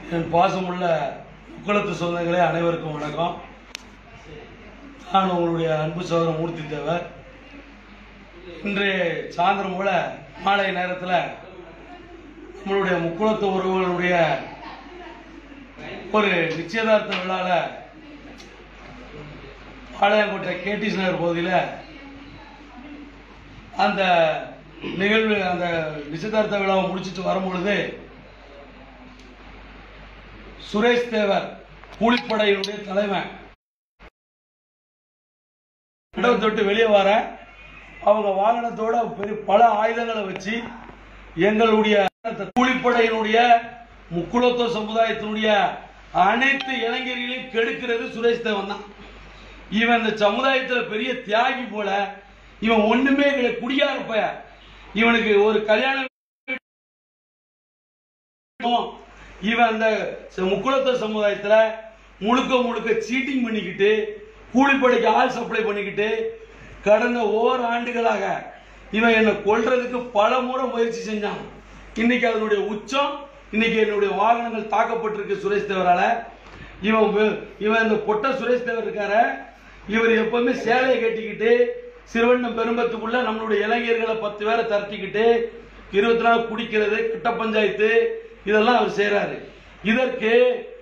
என் பாசமுள்ள முக்குளத்து சொந்தங்களே அனைவருக்கும் வணக்கம் நான் உங்களுடைய அன்பு சோதரன் மூர்த்தி தேவர் இன்று சாயந்தரம் போல மாலை நேரத்தில் நம்மளுடைய முக்குளத்து உறவுகளுடைய ஒரு நிச்சயதார்த்த விழாவில் பாளையங்கோட்டை கேடிஸ் நகர் பகுதியில் அந்த நிகழ்வு அந்த நிச்சயதார்த்த விழாவை முடிச்சிட்டு வரும்பொழுது சுரேஷ் தேவர் கூலிப்படையினுடைய தலைவன் இடத்தை விட்டு வெளியே வர அவங்க வாகனத்தோட பெரிய பல ஆயுதங்களை வச்சு எங்களுடைய கூலிப்படையினுடைய முக்குளத்துவ சமுதாயத்தினுடைய அனைத்து இளைஞர்களையும் கெடுக்கிறது சுரேஷ் தேவன் தான் இவன் இந்த சமுதாயத்துல பெரிய தியாகி போல இவன் ஒண்ணுமே கிடையாது குடியா இருப்ப இவனுக்கு ஒரு கல்யாணம் இவன் அந்த ச- முக்குளத்த சமுதாயத்துல முழுக்க முழுக்க சீட்டிங் பண்ணிக்கிட்டு கூலிப்படைக்கு ஆள் சப்ளை பண்ணிக்கிட்டு கடந்த ஓர் ஆண்டுகளாக இவன் என்னை கொல்றதுக்கு பல முறை முயற்சி செஞ்சான் இன்னைக்கு அதனுடைய உச்சம் இன்னைக்கு என்னுடைய வாகனங்கள் தாக்கப்பட்டிருக்கு சுரேஷ் தேவரால இவன் வே- இவன் இந்த பொட்ட சுரேஷ் தேவர் இருக்காரு இவர் எப்பவுமே சேலையை கட்டிக்கிட்டு சிறுவண்ணம் பெரும்பத்துக்குள்ள நம்மளுடைய இளைஞர்களை பத்து பேரை திரட்டிக்கிட்டு இருபத்தி நாலு குடிக்கிறது கட்ட பஞ்சாயத்து இதெல்லாம் அவர் செய்றாரு இதற்கு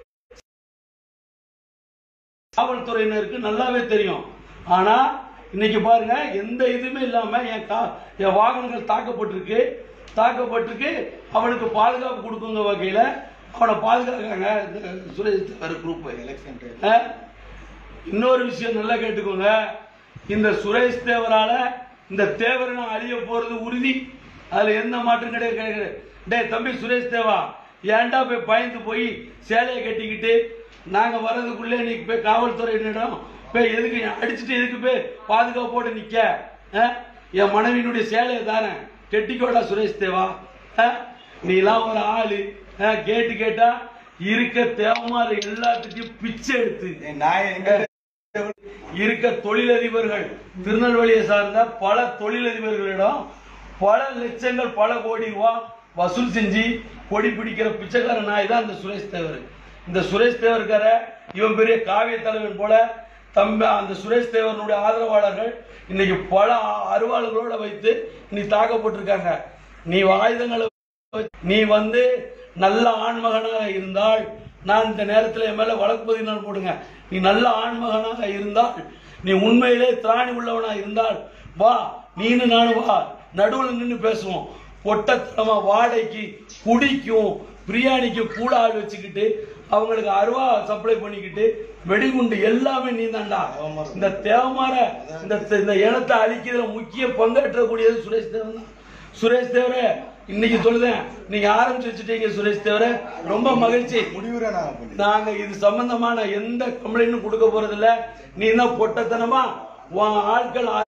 காவல்துறையினருக்கு நல்லாவே தெரியும் ஆனா இன்னைக்கு பாருங்க எந்த இதுவுமே இல்லாம என் கா என் வாகனங்கள் தாக்கப்பட்டிருக்கு தாக்கப்பட்டிருக்கு அவனுக்கு பாதுகாப்பு கொடுக்குங்க வகையில அவனை பாதுகாக்காங்க இந்த சுரேஷ் தேவர் குரூப் எலெக்ஷன் ஆ? இன்னொரு விஷயம் நல்லா கேட்டுக்கோங்க இந்த சுரேஷ் தேவரால இந்த தேவர் நான் அழிய போறது உறுதி அதுல எந்த மாற்றம் கிடையாது கிடையாது டேய் தம்பி சுரேஷ் தேவா ஏன்டா போய் பயந்து போய் சேலையை கட்டிக்கிட்டு நாங்க வர்றதுக்குள்ளே நீ போய் காவல்துறையினரிடம் போய் எதுக்கு அடிச்சுட்டு எதுக்கு போய் பாதுகாப்போட நிக்க ஆ? என் மனைவியினுடைய சேலையை தானே கெட்டிக்கோடா சுரேஷ் தேவா ஆ? நீலாம் ஒரு ஆளு ஆ, கேட்டு கேட்டா இருக்க தேவமாறு எல்லாத்துக்கும் பிச்சை எடுத்து நான் எங்க இருக்க தொழிலதிபர்கள் திருநெல்வேலியை சார்ந்த பல தொழிலதிபர்களிடம் பல லட்சங்கள் பல கோடி ரூபாய் வசூல் செஞ்சு கொடி பிடிக்கிற பிச்சைக்கார நாய் தான் இந்த சுரேஷ் தேவர் இந்த சுரேஷ் தேவர் இருக்கார இவன் பெரிய காவிய தலைவன் போல தம்பி அந்த சுரேஷ் தேவனுடைய ஆதரவாளர்கள் இன்னைக்கு பல அருவாள்களோட வைத்து நீ தாக்கப்பட்டிருக்காங்க நீ ஆயுதங்களை வச்சு- நீ வந்து நல்ல ஆண்மகனாக இருந்தால் நான் இந்த நேரத்தில் என் மேல வழக்கு பதினால் போடுங்க நீ நல்ல ஆண்மகனாக இருந்தால் நீ உண்மையிலே திராணி உள்ளவனா இருந்தால் வா நீனு நானும் வா நடுவில் நின்று பேசுவோம் பொட்டத்தனமா வாடகைக்கு குடிக்கும் பிரியாணிக்கு கூட ஆள் வச்சுக்கிட்டு அவங்களுக்கு அருவா சப்ளை பண்ணிக்கிட்டு வெடிகுண்டு எல்லாமே நீ தான்டா இந்த தேவமார இந்த இந்த இனத்தை அழிக்கிறதுல முக்கிய பங்காற்றக்கூடியது சுரேஷ் தேவன் தான் சுரேஷ் தேவரே இன்னைக்கு சொல்லுதேன் நீங்க ஆரம்பிச்சு வச்சுட்டீங்க சுரேஷ் தேவரே ரொம்ப மகிழ்ச்சி முடிவுரை நான் பண்ணி நாங்க இது சம்பந்தமான எந்த கம்ப்ளைண்ட்டும் கொடுக்க போறதில்ல நீ என்ன பொட்டத்தனமா உன் ஆட்கள் ஆ-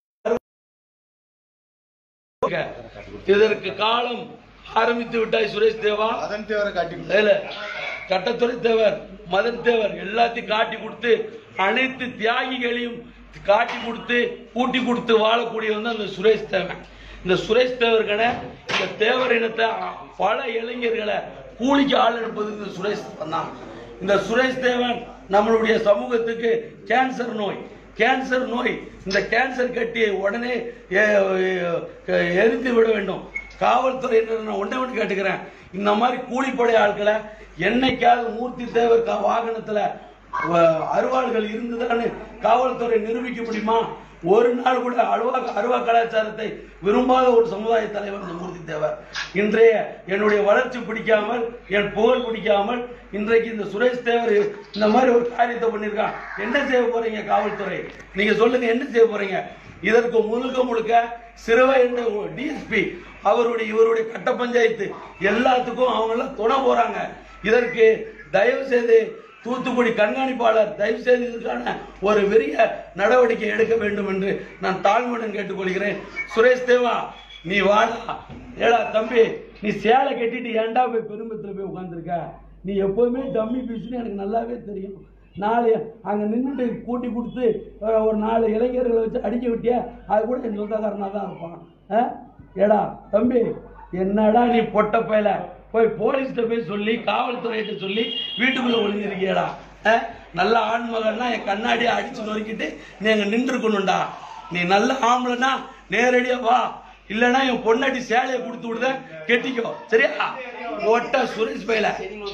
இதற்கு காலம் ஆரம்பித்து விட்டாய் சுரேஷ் தேவா அதன் தேவரை காட்டி இல்ல சட்டத்துறை தேவர் மதன் தேவர் எல்லாத்தையும் காட்டி கொடுத்து அனைத்து தியாகிகளையும் காட்டி கொடுத்து கூட்டி கொடுத்து வாழக்கூடியவன் தான் இந்த சுரேஷ் தேவன் இந்த சுரேஷ் தேவர்கன இந்த தேவர் இனத்தை பல இளைஞர்களை கூலிக்கு ஆள் எடுப்பது இந்த சுரேஷ் தேவன் தான் இந்த சுரேஷ் தேவன் நம்மளுடைய சமூகத்துக்கு கேன்சர் நோய் கேன்சர் நோய் இந்த கேன்சர் கட்டியை உடனே எ- எ- எரித்து விட வேண்டும் காவல்துறையினர் நான் ஒன்றை ஒன்று கேட்டுக்கிறேன் இந்த மாதிரி கூலிப்படை ஆட்களை என்னைக்காவது மூர்த்தி தேவர் கா- வாகனத்துல வ- அருவாள்கள் இருந்ததான்னு காவல்துறை நிரூபிக்க முடியுமா ஒரு நாள் கூட அருவா அருவா கலாச்சாரத்தை விரும்பாத ஒரு சமுதாய தலைவர் இந்த மூர்த்தி தேவர் இன்றைய என்னுடைய வளர்ச்சி பிடிக்காமல் என் புகழ் பிடிக்காமல் இன்றைக்கு இந்த சுரேஷ் தேவர் இந்த மாதிரி ஒரு காரியத்தை பண்ணியிருக்கான் என்ன செய்ய போறீங்க காவல்துறை நீங்க சொல்லுங்க என்ன செய்ய போறீங்க இதற்கு முழுக்க முழுக்க சிறுவை என்ற டிஎஸ்பி அவருடைய இவருடைய கட்ட பஞ்சாயத்து எல்லாத்துக்கும் அவங்க எல்லாம் துணை போறாங்க இதற்கு தயவு செய்து தூத்துக்குடி கண்காணிப்பாளர் தயவு செய்து இதற்கான ஒரு பெரிய நடவடிக்கை எடுக்க வேண்டும் என்று நான் தாழ்மையுடன் கேட்டுக்கொள்கிறேன் சுரேஷ் தேவா நீ வாடா ஏடா தம்பி நீ சேலை கட்டிட்டு ஏன்டா போய் பெரும்பத்தில் போய் உட்காந்துருக்க நீ எப்போதுமே டம்மி பீஸ்னு எனக்கு நல்லாவே தெரியும் நாலு அங்கே நின்றுட்டு கூட்டி கொடுத்து அஹ், ஒரு நாலு இளைஞர்களை வச்சு அடிக்க விட்டியா அது கூட என் சொந்தக்காரனாக தான் இருப்பான் ஆ? ஏடா தம்பி என்னடா நீ பொட்ட பயல போய் போலீஸ்கிட்ட போய் சொல்லி காவல்துறையிட்ட சொல்லி வீட்டுக்குள்ள ஒளிஞ்சிருக்கியடா அஹ்? நல்ல ஆண்மகன்னா என் கண்ணாடியை அடிச்சு நொறுக்கிட்டு நீ அங்க நின்றுக்கணும்டா நீ நல்ல ஆம்பளைன்னா நேரடியா வா இல்லைன்னா என் பொண்டாட்டி சேலையை கொடுத்து விடுத கெட்டிக்கோ சரியா ஒட்ட சுரேஷ் பையில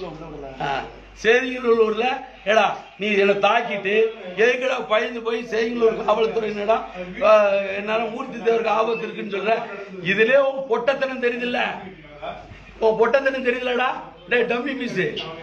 சேதிகளூர்ல ஏடா நீ என்னை தாக்கிட்டு எதுக்குடா பயந்து போய் சேதிகளூர் காவல்துறையினடா என்னால மூர்த்தி தேவருக்கு ஆபத்து இருக்குன்னு சொல்ற இதுலயே உன் பொட்டத்தனம் தெரியுதுல்ல உன் பொட்டத்தனம் தெரியுதுலடா டேய் டம்மி பீஸ்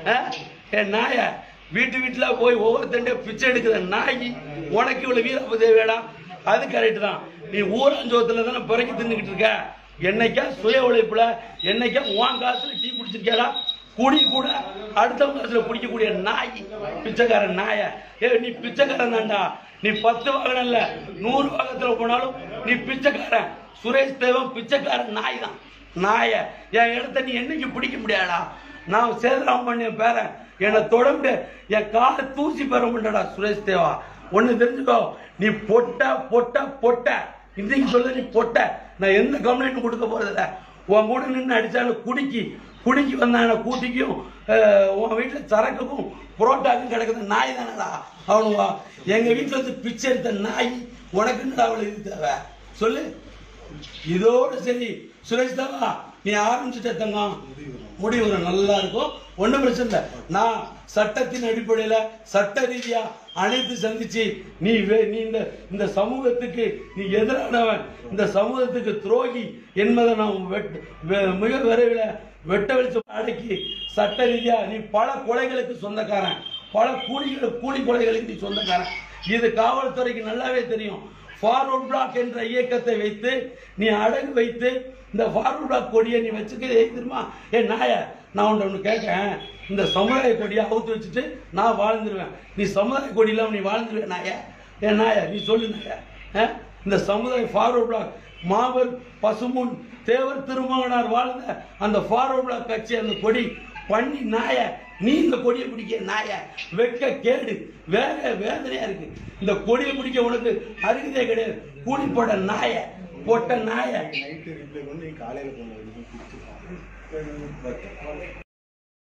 என் நாய வீட்டு வீட்டுல போய் ஒவ்வொருத்தண்டே பிச்சை எடுக்கிற நாய் உனக்கு இவ்வளவு வீரப்பு தேவையாடா அது கரெக்ட் தான் நீ ஊராஞ்சோத்துல தானே பிறக்கி தின்னுக்கிட்டு இருக்க என்னைக்கா சுய உழைப்புல என்னைக்கா உன் காசுல டீ குடிச்சிருக்கியாடா குடி கூட அடுத்தவங்க காசுல குடிக்கக்கூடிய நாய் பிச்சைக்காரன் நாய ஏ நீ பிச்சைக்காரன் தான்டா நீ பத்து வாகனம் இல்ல நூறு வாகனத்துல போனாலும் நீ பிச்சைக்காரன் சுரேஷ் தேவன் பிச்சைக்காரன் நாய் தான் நாய என் இடத்த நீ என்னைக்கு பிடிக்க முடியாடா நான் சேதராமன் என் பேரன் என்னை தொடர்ந்து என் காலை தூசி பெற முடியடா சுரேஷ் தேவா ஒண்ணு தெரிஞ்சுக்கோ நீ பொட்ட பொட்ட பொட்ட இன்னைக்கு சொல்ல நீ பொட்ட நான் எந்த கம்ப்ளைண்ட் கொடுக்க போறதில்ல உன் கூட நின்று அடிச்சாலும் குடிக்கி குடிக்கி வந்தான கூட்டிக்கும் அஹ், உன் வீட்டுல சரக்குக்கும் புரோட்டாக்கும் கிடக்குது நாய் தானடா அவனுவா எங்க வீட்டுல வந்து பிச்சை எடுத்த நாய் உனக்கு என்னடா அவளுக்கு இது தேவை சொல்லு இதோட சரி சுரேஷ் தாவா நீ ஆரம்பிச்சுட்ட தங்கம் முடிவு வரும். நல்லா இருக்கும் ஒண்ணும் பிரச்சனை இல்லை நான் சட்டத்தின் அடிப்படையில சட்ட ரீதியா அனைத்து சந்திச்சு நீ வே- நீ இந்த இந்த சமூகத்துக்கு நீ எதிரானவன் இந்த சமூகத்துக்கு துரோகி என்பதை நான் வெட்- வெ- மிக விரைவில் வெட்ட வெளிச்சம் அடக்கி சட்ட ரீதியா நீ பல கொலைகளுக்கு சொந்தக்காரன் பல கூலிகளுக்கு கூலி கொலைகளுக்கு நீ சொந்தக்காரன் இது காவல்துறைக்கு நல்லாவே தெரியும் ஃபார்வர்ட் பிளாக் என்ற இயக்கத்தை வைத்து நீ அடகு வைத்து இந்த ஃபார்வர்ட் பிளாக் கொடியை நீ வச்சுக்க தெரியுமா ஏ நாய நான் உன்னை ஒன்று கேட்கேன் இந்த சமுதாய கொடியை அவுத்து வச்சுட்டு நான் வாழ்ந்துருவேன் நீ சமுதாய கொடி இல்லாம நீ வாழ்ந்துருவேன் நாய ஏ நாய நீ சொல்லு நாய ஆ? இந்த சமுதாய ஃபார்வர்ட் பிளாக் மாவர் பசுமுன் தேவர் திருமகனார் வாழ்ந்த அந்த ஃபார்வர்ட் பிளாக் கட்சி அந்த கொடி பண்ணி நாய நீ இந்த கொடியை பிடிக்க நாய வெக்க கேடு வேற வேதனையா இருக்கு இந்த கொடியை பிடிக்க உனக்கு அருகதே கிடையாது கூலி போட நாய போட்ட நாய நைட்டு ரிப்ளை பண்ணி காலையில போன வரைக்கும் குடிச்சு